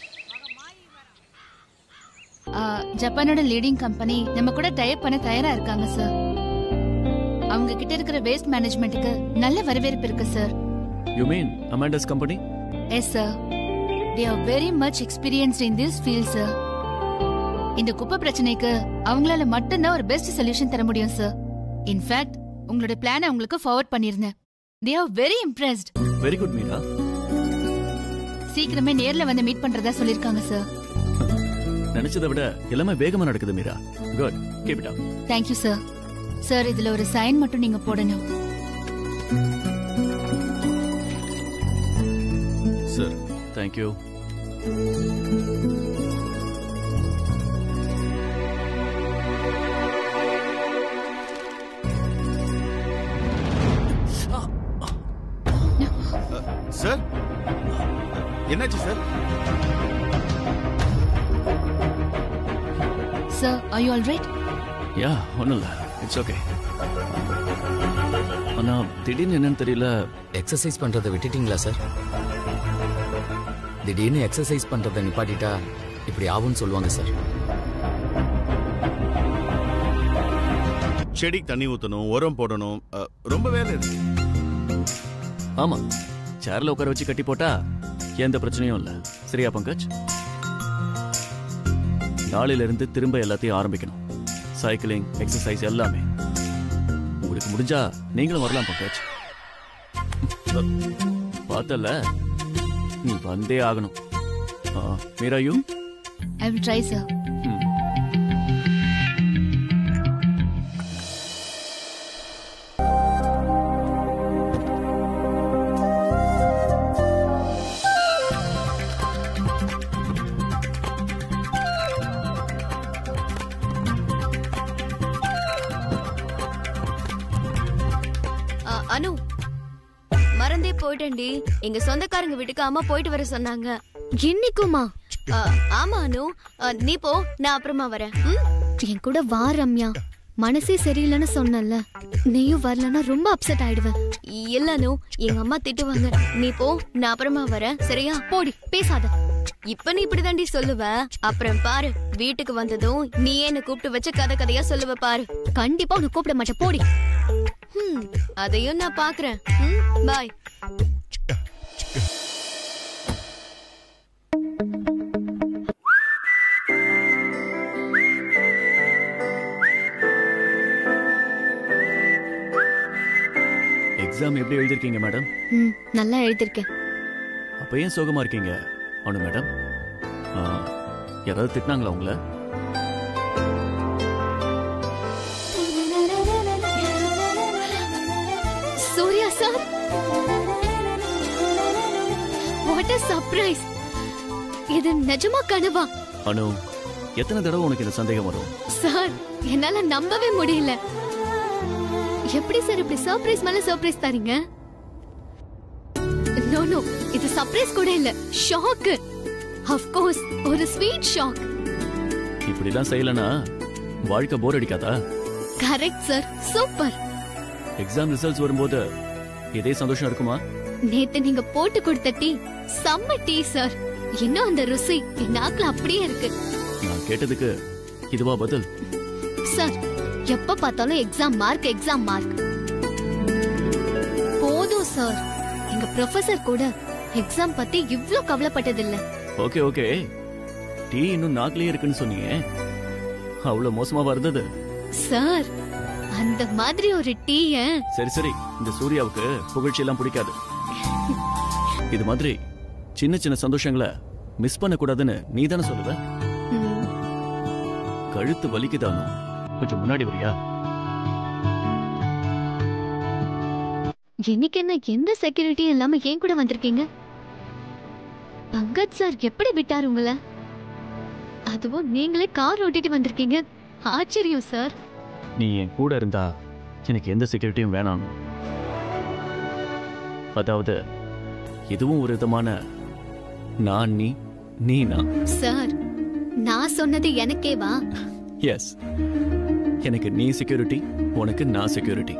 S16: ஆ, ஜப்பானோட லீடிங் கம்பெனி நம்ம கூட டைப் பண்ண தயாரா இருக்காங்க சார் அவங்க கிட்ட இருக்கிற வேஸ்ட் மேனேஜ்மெண்ட்டுக்கு நல்ல வரவேற்பு இருக்கு sir
S5: you mean Amantus company
S16: yes sir they are very much experienced in this field sir இந்த குப்பை பிரச்சனைக்கு அவங்களால மட்டும்தான் ஒரு பெஸ்ட் சொல்யூஷன் தர முடியும் சார் இன்ஃபேக்ட் உங்களோட பிளானை அவங்களுக்கு ஃபார்வர்ட் பண்ணிருந்தேன் they are very impressed
S5: very good Meera
S16: சீக்கிரமே நேர்ல வந்து மீட் பண்றதா சொல்லிருக்காங்க சார்
S5: நினைச்சதை விட எல்லாமே வேகமா நடக்குது Meera good keep it up
S16: thank you sir sir இதுல ஒரு சைன் மட்டும் நீங்க போடணும்
S5: சார் தேங்க்யூ
S13: சார் என்னாச்சு sir
S16: sir are you all right
S5: yeah ஒன்றும் இல்லை இட்ஸ் ஓகே ஆனா திடீர்னு என்னன்னு தெரியல
S17: எக்ஸசைஸ் பண்றதை விட்டுட்டீங்களா சார் திடீர்னு எக்ஸசைஸ் பண்றதை நிப்பாட்டிட்டா இப்படி ஆகும்னு சொல்லுவாங்க சார்
S13: செடிக்கு தண்ணி ஊத்தணும் உரம் போடணும் அ, ரொம்ப வேலை இருக்கு
S5: ஆமா சேர்ல உட்கார வச்சு கட்டி போட்டா எந்த பிரச்சனையும் இல்ல சரியா பங்கஜ் நாளையில இருந்து திரும்ப எல்லாத்தையும் ஆரம்பிக்கணும் சைக்கிளிங் எக்ஸசைஸ் எல்லாமே உங்களுக்கு முடிஞ்சா நீங்களும் வரலாம் பங்கஜ் பார்த்தல நீ வந்தே ஆகணும் Meera you
S16: I will try sir
S6: ஆ, அனு மறந்தே போயிட்டேன்டி எங்க சொந்தக்காரங்க வீட்டுக்கு அம்மா போயிட்டு வர சொன்னாங்க இன்னைக்குமா ஆமா அனு ஆ, நீ போ நான் அப்புறமா வரேன் என் கூட வா ரம்யா மனசே சரியில்லைன்னு சொன்னல நீயும் வரலன்னா ரொம்ப அப்செட் ஆயிடுவேன் இல்ல அனு எங்க அம்மா திட்டுவாங்க நீ போ நான் அப்புறமா வரேன் சரியா போடி பேசாத இப்ப நீ இப்படிதாண்டி சொல்லுவ அப்புறம் பாரு வீட்டுக்கு வந்ததும் நீ என்ன கூப்பிட்டு வச்சு கதை கதையா சொல்லுவ பாரு கண்டிப்பா உன்னை கூப்பிட மாட்டேன் போடி ஹம், அதையும் நான் பாக்குறேன் பாய்
S5: எக்ஸாம் எப்படி எழுதிருக்கீங்க மேடம்
S6: ம் நல்லா எழுதிருக்கேன்
S5: அப்ப ஏன் சோகமா இருக்கீங்க அனு மேடம் ஆ, யாராவது திட்டினாங்களா உங்களை
S6: Surya sir what a surprise இது நிஜமா கனவா
S5: அனு எத்தனை தடவை உனக்கு இந்த சந்தேகம் வரும்
S6: சார் என்னால நம்பவே முடியல எப்படி சார் இப்படி சர்ப்ரைஸ் மேல சர்ப்ரைஸ் தரீங்க நோ நோ இது சர்ப்ரைஸ் கூட இல்ல ஷாக் ஆஃப் கோர்ஸ் ஒரு ஸ்வீட் ஷாக்
S5: இப்படிலாம் செய்யலனா வாழ்க்கை போர் அடிக்காதா
S6: correct sir super
S5: exam results வரும்போது இதே சந்தோஷம் இருக்குமா
S6: நேத்து நீங்க போட்டு கொடுத்த டீ செம்ம டீ சார் இன்னும் அந்த ருசி என் நாக்குல அப்படியே இருக்கு
S5: நான் கேட்டதுக்கு இதுவா பதில்
S6: சார் எப்ப பார்த்தாலும் எக்ஸாம் மார்க் எக்ஸாம் மார்க் போதும் சார் எங்க ப்ரொஃபசர் கூட எக்ஸாம் பத்தி இவ்ளோ கவலைப்பட்டதில்ல
S5: ஓகே ஓகே டீ இன்னும் நாக்கிலே இருக்குன்னு சொன்னீங்க அவ்வளவு மோசமா வருது
S6: சார் அந்த மாதிரி ஒரு டீய
S5: சரி சரி இந்த சூர்யாவுக்கு புகழ்ச்சி எல்லாம் பிடிக்காது இது மாதிரி சின்ன சின்ன சந்தோஷங்களை மிஸ் பண்ண கூடாதுன்னு நீ தானே சொல்லுவ கழுத்து வலிக்குதானோ கொஞ்சம் முன்னாடி வரியா
S6: இன்னைக்கு என்ன எந்த செக்யூரிட்டியும் இல்லாம ஏன் கூட வந்திருக்கீங்க பங்கஜ் சார் எப்படி விட்டார் உங்களை அதுவும் நீங்களே கார் ஓட்டிட்டு வந்திருக்கீங்க ஆச்சரியம் சார்
S5: நீ என் கூட இருந்தா எனக்கு எந்த செக்யூரிட்டியும் வேணாம் அதாவது இதுவும் ஒரு விதமான நான் நீ நீ நான்
S6: சார் நான் சொன்னது எனக்கேவா
S5: எஸ் எனக்கு நீ செக்யூரிட்டி உனக்கு நான் செக்யூரிட்டி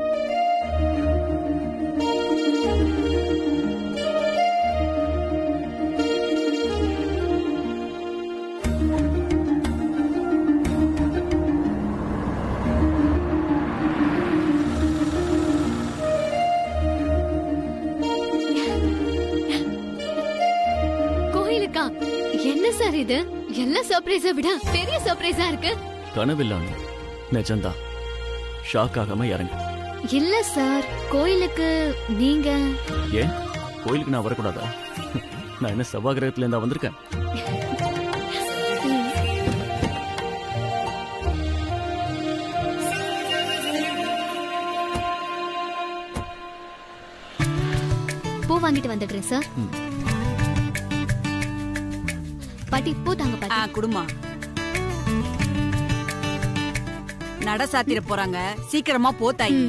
S6: கோயிலுக்கா என்ன சார் இது எல்லா சர்ப்ரைஸை விட பெரிய சர்ப்ரைஸா இருக்கு
S5: கனவில்லான்னு நிஜம்தான் ஷாக் ஆகாம இறங்கு
S6: இல்ல சார் கோயிலுக்கு நீங்க
S5: ஏன் கோயிலுக்கு நான் வரக்கூடாதா நான் என்ன செவ்வாய் கிரகத்துல இருந்தா வந்திருக்கேன்
S6: பூ வாங்கிட்டு வந்துடுறேன் சார் பாட்டி பூ தாங்க பாட்டி
S15: குடுமா நட சாத்திர போறாங்க சீக்கிரமா போ தாயி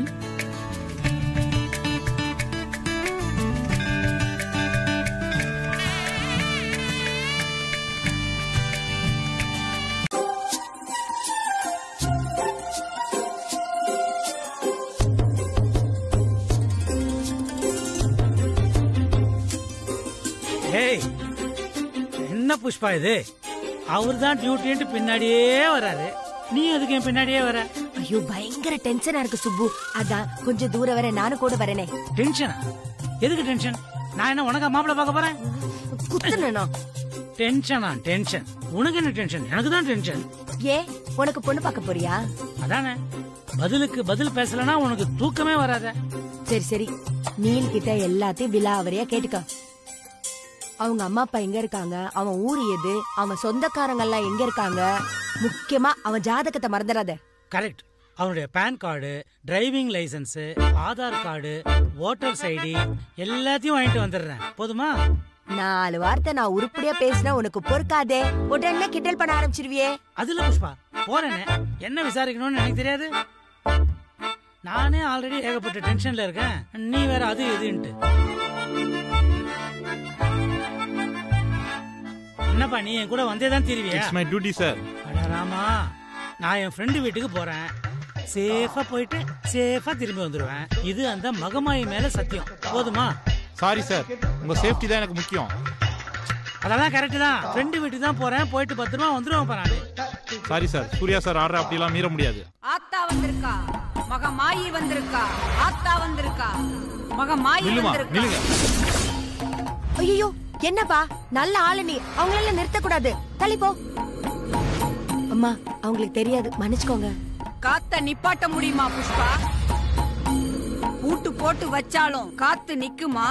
S8: ஏய் என்ன புஷ்பா இது அவர் தான் டியூட்டின்ட்டு பின்னாடியே வராரு நீ அதுக்கு என் பின்னாடியே வர
S7: ஐயோ பயங்கர டென்ஷனா இருக்கு சுப்பு அதான் கொஞ்சம் தூரம் வர நானும் கூட வரேனே
S8: டென்ஷனா எதுக்கு டென்ஷன் நான் என்ன உனக்கா மாப்பிள்ள பார்க்க போறேன்
S7: குத்துனா
S8: டென்ஷனா டென்ஷன் உனக்கு என்ன டென்ஷன் எனக்கு தான் டென்ஷன்
S7: ஏ உனக்கு பொண்ணு பார்க்க போறியா
S8: அதானே பதிலுக்கு பதில் பேசலனா உனக்கு தூக்கமே வராத
S7: சரி சரி நீல் கிட்ட எல்லாத்தையும் விலாவரியா கேட்டுக்க அவங்க அம்மா அப்பா எங்க இருக்காங்க அவன் ஊர் எது அவன் சொந்தக்காரங்க எல்லாம் எங்க இருக்காங்க முக்கியமா அவன் ஜாதகத்தை மறந்துடாத
S8: கரெக்ட் அவனுடைய PAN card driving licence Aadhaar card voters ID எல்லாத்தையும் வாங்கிட்டு வந்துடுறேன் போதுமா
S7: நாலு வார்த்தை நான் உருப்படியா பேசினா உனக்கு பொறுக்காதே உடனே கிண்டல் பண்ண ஆரம்பிச்சிருவியே
S8: அதுல புஷ்பா போறேனே என்ன விசாரிக்கணும்னு எனக்கு தெரியாது நானே ஆல்ரெடி ஏகப்பட்ட டென்ஷன்ல இருக்கேன் நீ வேற அது இதுன்ட்டு என்னப்பா நீ என் கூட வந்தே தான் திருவியா
S11: இட்ஸ் மை டியூட்டி சார்
S8: அட ராமா நான் என் ஃப்ரெண்டு வீட்டுக்கு போறேன் சேஃபா போயிட்டு சேஃபா திரும்பி வந்துருவேன் இது அந்த மகமாயி மேல சத்தியம் போதுமா
S11: சாரி சார் உங்க சேஃப்டி தான் எனக்கு முக்கியம்
S8: அதெல்லாம் கரெக்ட் தான் ஃப்ரெண்டு வீட்டுக்கு தான் போறேன் போயிட்டு பத்திரமா வந்துருவேன் பாரு
S11: sorry sir Surya sir order அப்படிலாம் மீற முடியாது
S15: ஆத்தா வந்திருக்கா மக மாயி வந்திருக்கா ஆத்தா வந்திருக்கா மக மாயி
S11: நில்லுமா
S15: வந்திருக்கா
S11: நில்லுங்க
S7: ஐயோ என்னப்பா நல்ல ஆளு நீ அவங்களால நிறுத்த கூடாது தள்ளி போ அம்மா அவங்களுக்கு தெரியாது மன்னிச்சுக்கோங்க
S15: காத்த நிப்பாட்ட முடியுமா புஷ்பா பூட்டு போட்டு வச்சாலும் காத்து நிக்குமா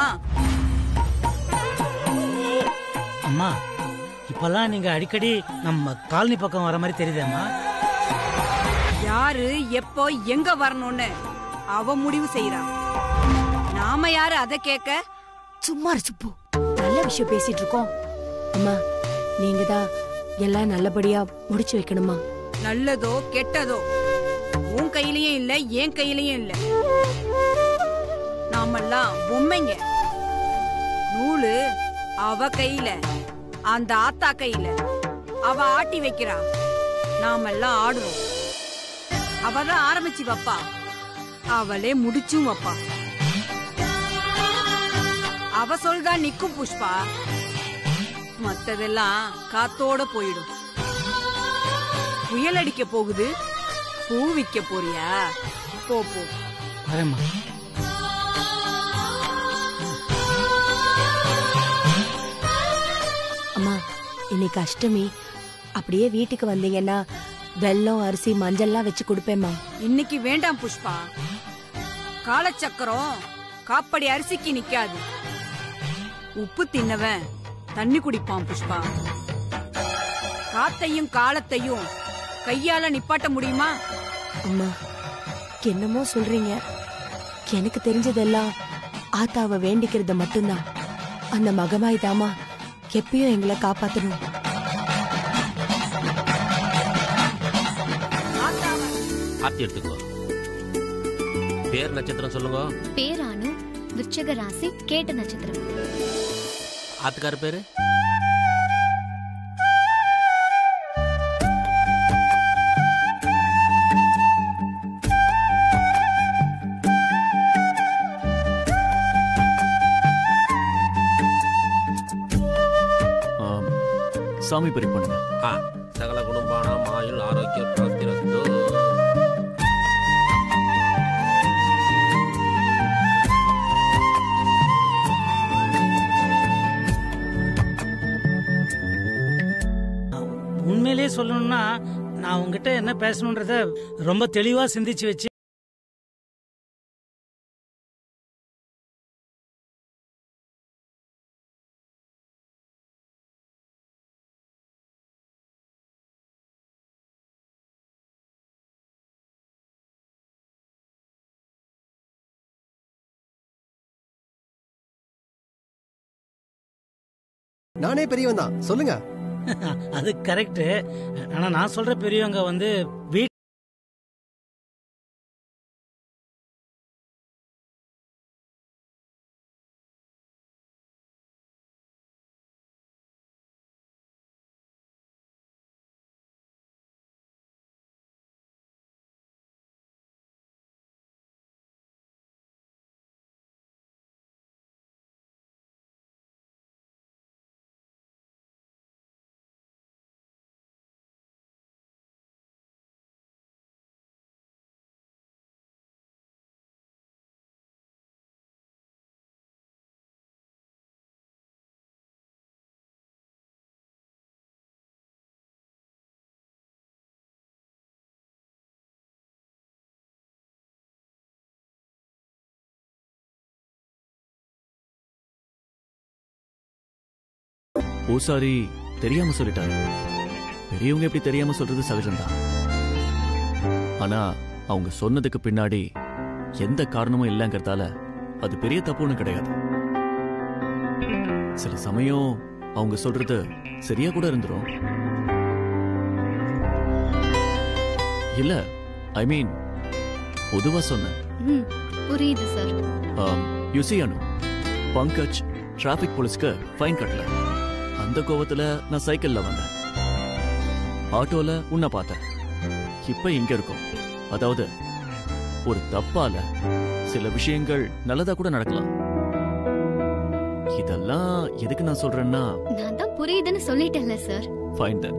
S8: அம்மா இப்பெல்லாம் நீங்க அடிக்கடி நம்ம காலனி பக்கம் வர மாதிரி தெரியுதேம்மா
S15: யாரு எப்போ எங்க வரணும்னு அவ முடிவு செய்யறா நாம யாரு அதை கேட்க
S7: சும்மா இரு சுப்பு நல்ல விஷயம் பேசிட்டு இருக்கோம் அம்மா நீங்க தான் எல்லாம் நல்லபடியா முடிச்சு வைக்கணுமா
S15: நல்லதோ கெட்டதோ உன் கையிலயும் இல்ல என் கையிலயும் இல்ல நாமெல்லாம் பொம்மைங்க நூலு அவ கையில அந்த ஆத்தா கையில அவ ஆட்டி வைக்கிறா நாமெல்லாம் ஆடுறோம் அவ தான் ஆரம்பிச்சு வப்பா அவளே முடிச்சும் வப்பா அவ சொல்தான் நிக்கும் புஷ்பா மத்ததெல்லாம் காத்தோட போயிடும் புயல் அடிக்க போகுது பூ விக்க போறியா போ போ
S8: வரேம்மா
S7: அம்மா இன்னைக்கு அஷ்டமி அப்படியே வீட்டுக்கு வந்தீங்கன்னா வெல்லம் அரிசி மஞ்சள்லாம் வச்சு கொடுப்பேம்மா
S15: இன்னைக்கு வேண்டாம் புஷ்பா காலச்சக்கரம் காப்படி அரிசிக்கு நிக்காது உப்பு தின்னவன் தண்ணி குடிப்பான் புஷ்பா காத்தையும் காலத்தையும் கையால நிப்பாட்ட முடியுமா
S7: அம்மா என்னமோ சொல்றீங்க எனக்கு தெரிஞ்சதெல்லாம் ஆத்தாவை வேண்டிக்கிறது மட்டும்தான் அந்த மகமாய் தாமா எப்பயும் எங்களை காப்பாத்தணும்
S18: ஆத்தி எடுத்துக்கோ பேர் நட்சத்திரம் சொல்லுங்க
S6: பேரானு விருச்சக ராசி கேட்ட நட்சத்திரம்
S18: ஆத்துக்கார பேரு
S5: ஆம், சாமி பரி பண்ணுங்க
S18: ஆ சகல குடும்பானாம் ஆயுள் ஆரோக்கிய பிராப்திரஸ்து
S8: உண்மையிலேயே சொல்லணும்னா நான் உங்ககிட்ட என்ன பேசணுன்றத ரொம்ப தெளிவா சிந்திச்சு வச்சு
S19: நானே பெரியவன் தான் சொல்லுங்க
S8: அது கரெக்ட் ஆனா நான் சொல்ற பெரியவங்க வந்து வீட்
S5: பூசாரி தெரியாம சொல்லிட்டாரு பெரியவங்க எப்படி தெரியாம சொல்றது சகஜம்தான் ஆனா அவங்க சொன்னதுக்கு பின்னாடி எந்த காரணமும் இல்லைங்கிறதால அது பெரிய தப்புன்னு கிடையாது சில சமயம் அவங்க சொல்றது சரியா கூட இருந்துரும் இல்ல ஐ மீன் பொதுவா சொன்னேன்
S6: ம் புரியுது sir
S5: you see Anu Pankaj traffic போலீஸ்க்கு ஃபைன் கட்டல அந்த கோவத்துல நான் சைக்கிள்ல வந்தேன் ஆட்டோல உன்னை பார்த்தேன் இப்ப இங்க இருக்கோம் அதாவது ஒரு தப்பால சில விஷயங்கள் நல்லதா கூட நடக்கலாம் இதெல்லாம் எதுக்கு நான் சொல்றேன்னா
S6: நான் தான் புரியுதுன்னு சொல்லிட்டேன்ல சார்
S5: ஃபைன் தென்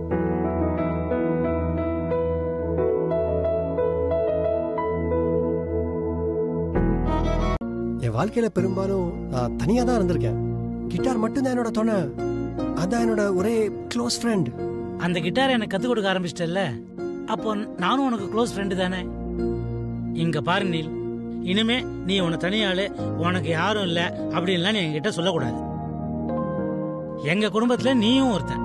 S19: என் வாழ்க்கையில பெரும்பாலும் நான் தனியா தான் இருந்திருக்கேன் கிட்டார் மட்டும்தான் என்னோட துணை அதான் என்னோட ஒரே க்ளோஸ் ஃப்ரெண்ட்
S8: அந்த கிட்டார் எனக்கு கத்துக் கொடுக்க ஆரம்பிச்சிட்டல்ல அப்போ நானும் உனக்கு க்ளோஸ் ஃப்ரெண்டு தானே இங்க பாரு நீல் இனிமே நீ உன தனியாளு உனக்கு யாரும் இல்ல அப்படின்லாம் நீ என்கிட்ட சொல்லக்கூடாது எங்க குடும்பத்துல நீயும் ஒருத்தன்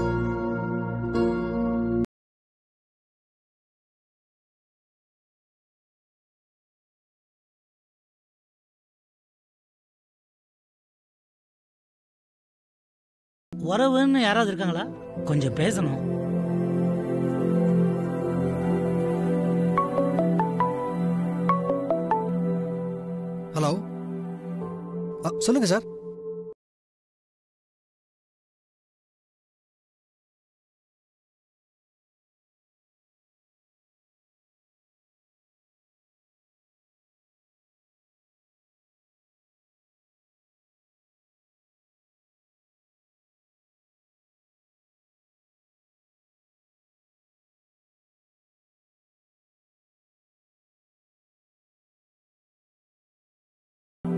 S8: உறவுன்னு யாராவது இருக்காங்களா கொஞ்சம் பேசணும்
S19: ஹலோ சொல்லுங்க சார்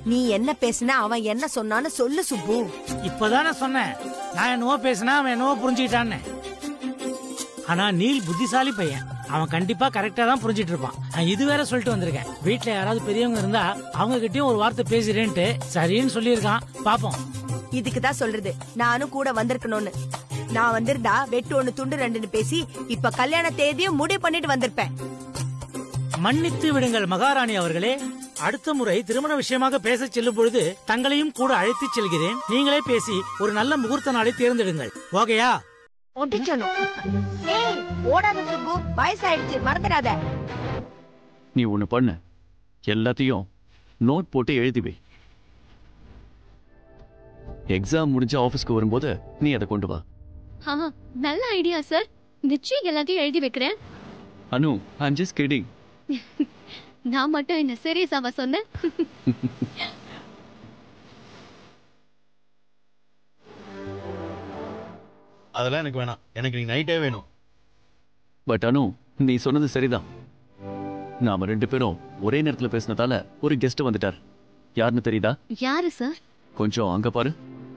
S7: நீ என்ன பேசுன அவன் என்ன சொன்னான்னு சொல்லு சுப்பு
S8: இப்பதானே சொன்னேன் நான் என்னவோ பேசினா அவன் என்னவோ புரிஞ்சுக்கிட்டான்னு ஆனா நீல் புத்திசாலி பையன் அவன் கண்டிப்பா கரெக்டா தான் புரிஞ்சிட்டு இருப்பான் நான் இது வேற சொல்லிட்டு வந்திருக்கேன் வீட்ல யாராவது பெரியவங்க இருந்தா அவங்க கிட்டயும் ஒரு வார்த்தை பேசுறேன்ட்டு சரின்னு சொல்லியிருக்கான் பாப்போம்
S7: இதுக்கு தான் சொல்றது நானும் கூட வந்திருக்கணும்னு நான் வந்திருந்தா வெட்டு ஒண்ணு துண்டு ரெண்டுன்னு பேசி இப்ப கல்யாண தேதியும் முடிவு பண்ணிட்டு வந்திருப்பேன்
S8: மன்னித்து விடுங்கள் மகாராணி அவர்களே அடுத்த முறை திருமண விஷயமாக பேச செல்லும் பொழுது தங்களையும் கூட அழைத்து செல்கிறேன் நீங்களே பேசி ஒரு நல்ல முகூர்த்த நாளை தேர்ந்தெடுங்கள் ஓகேயா
S7: ஒட்டிச்சணும் ஏய் ஓடாத சுப்பு வயசாயிடுச்சு மறந்துடாத
S5: நீ ஒன்று பண்ணு எல்லாத்தையும் நோட் போட்டு எழுதி வை எக்ஸாம் முடிஞ்சு ஆஃபீஸ்க்கு வரும்போது நீ அதை கொண்டு வா
S6: ஆ நல்ல ஐடியா சார் நிச்சயம் எல்லாத்தையும் எழுதி வைக்கிறேன்
S5: அனு ஐம் ஜஸ்ட் கிடிங்
S6: நான் மட்டும் என்ன சீரியஸாவா சொன்னேன்
S13: அதெல்லாம் எனக்கு வேணாம் எனக்கு நீ நைட்டே வேணும்
S5: பட் அனு நீ சொன்னது சரிதான் நாம ரெண்டு பேரும் ஒரே நேரத்துல பேசினதால ஒரு கெஸ்ட் வந்துட்டார் யாருன்னு தெரியுதா
S6: யாரு சார்
S5: கொஞ்சம் அங்க பாரு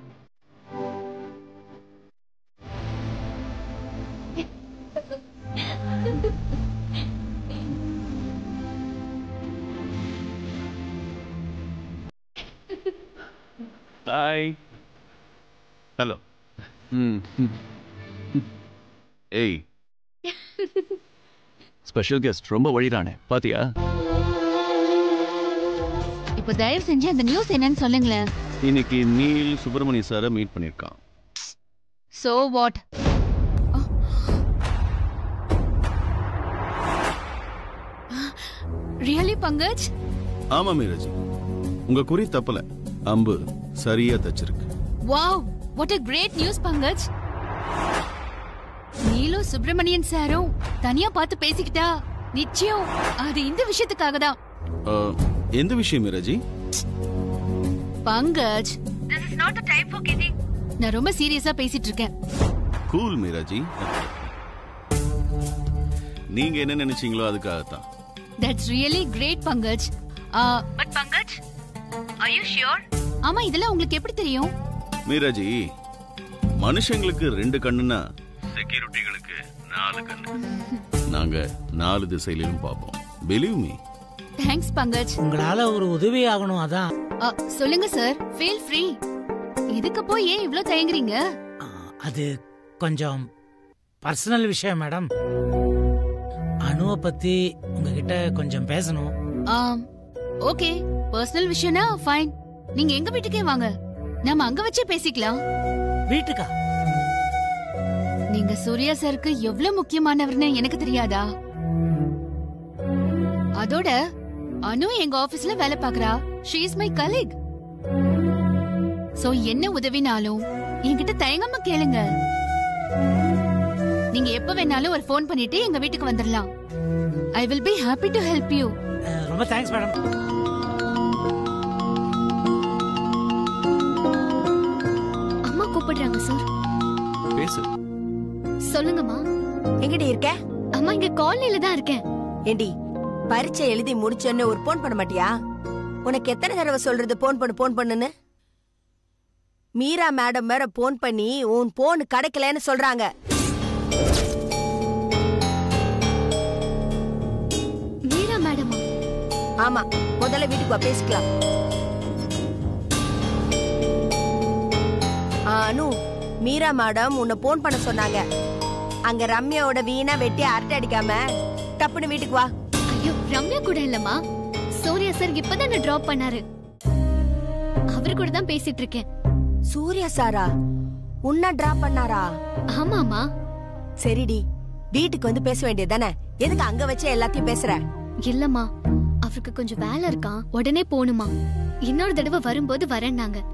S5: ஹாய்
S13: ஹலோ
S5: ம் ஏய் ஸ்பெஷல் கெஸ்ட் ரொம்ப வழிறானே பாத்தியா
S16: இப்போ தயவு செஞ்சு அந்த நியூஸ் என்னன்னு சொல்லுங்களேன்
S13: இன்னைக்கு நீல் சுப்பிரமணிய சாரை மீட் பண்ணியிருக்கான்
S16: சோ வாட் ரியலி பங்கஜ்
S13: ஆமா மீரஜ் உங்க குறி தப்பல அம்பு சரியா தச்சிருக்கு
S16: wow what a great news Pankaj Neelu Subramanian சாரும் தனியா பார்த்து பேசிக்கிட்டா நிச்சயம் அது இந்த விஷயத்துக்காக தான்
S13: அஹ், எந்த விஷயம் Meeraji
S16: Pankaj this is not the time for kidding நான் ரொம்ப சீரியஸா பேசிட்டு இருக்கேன்
S13: கூல் மீராஜி நீங்க என்ன நினைச்சீங்களோ அதுக்காகத்தான்
S16: that's really great Pankaj but Pankaj are you sure ஆமா இதெல்லாம் உங்களுக்கு எப்படி தெரியும்
S13: மீராஜி மனுஷங்களுக்கு ரெண்டு கண்ணுனா செக்யூரிட்டிகளுக்கு நாலு கண்ணு நாங்க நாலு திசையிலும் பார்ப்போம் பிலீவ் மீ
S16: தேங்க்ஸ் பங்கஜ்
S8: உங்களால ஒரு உதவி ஆகணும் அதான்
S16: ஆ, சொல்லுங்க சார் ஃபீல் ஃப்ரீ இதுக்கு போய் ஏன் இவ்ளோ தயங்குறீங்க
S8: அது கொஞ்சம் பர்சனல் விஷயம் மேடம் அணுவை பத்தி உங்ககிட்ட கொஞ்சம் பேசணும்
S16: ஆம் ஓகே பர்சனல் விஷயம்னா ஃபைன் நீங்க எங்க வீட்டுக்கே வாங்க நாம அங்க வச்சே பேசிக்கலாம்
S8: வீட்டுக்கா
S16: நீங்க சூர்யா சாருக்கு எவ்வளவு முக்கியமானவர்னு எனக்கு தெரியாதா அதோட அனு எங்க ஆபீஸ்ல வேலை பாக்குறா she is my colleague so என்ன உதவினாலும் என்கிட்ட தயங்காம கேளுங்க நீங்க எப்ப வேணாலும் ஒரு ஃபோன் பண்ணிட்டு எங்க வீட்டுக்கு வந்துடலாம் I will be happy to help you
S8: அஹ், ரொம்ப தேங்க்ஸ் மேடம்
S6: அம்மா கூப்பிடுறாங்க சார்
S5: பேசு
S6: சொல்லுங்கம்மா
S7: எங்கடி இருக்க
S6: அம்மா இங்க காலனில தான் இருக்கேன்
S7: ஏண்டி பரீட்சை எழுதி முடிச்சேன்னு ஒரு போன் பண்ண மாட்டியா உனக்கு எத்தனை தடவை சொல்றது போன் பண்ணு போன் பண்ணுன்னு மீரா மேடம் வேற போன் பண்ணி உன் போன் கிடைக்கலன்னு சொல்றாங்க
S6: மீரா மேடமா
S7: ஆமா முதல்ல வீட்டுக்கு வா பேசிக்கலாம் ஆ, அனு மீரா மேடம் உன்னை போன் பண்ண சொன்னாங்க அங்க ரம்யாவோட வீணா வெட்டி அரட்டை அடிக்காம டப்புன்னு வீட்டுக்கு வா
S6: ஐயோ ரம்யா கூட இல்லம்மா சூர்யா சார் இப்பதான் டிராப் பண்ணாரு அவரு கூட தான் பேசிட்டு இருக்கேன்
S7: சூர்யா சாரா உன்ன டிராப் பண்ணாரா
S6: ஆமாமா
S7: சரிடி வீட்டுக்கு வந்து பேச வேண்டியது தானே எதுக்கு அங்க வச்சு எல்லாத்தையும் பேசுற
S6: இல்லம்மா அவருக்கு கொஞ்சம் வேலை இருக்கான் உடனே போகணுமா இன்னொரு தடவை வரும்போது வரேன்னாங்க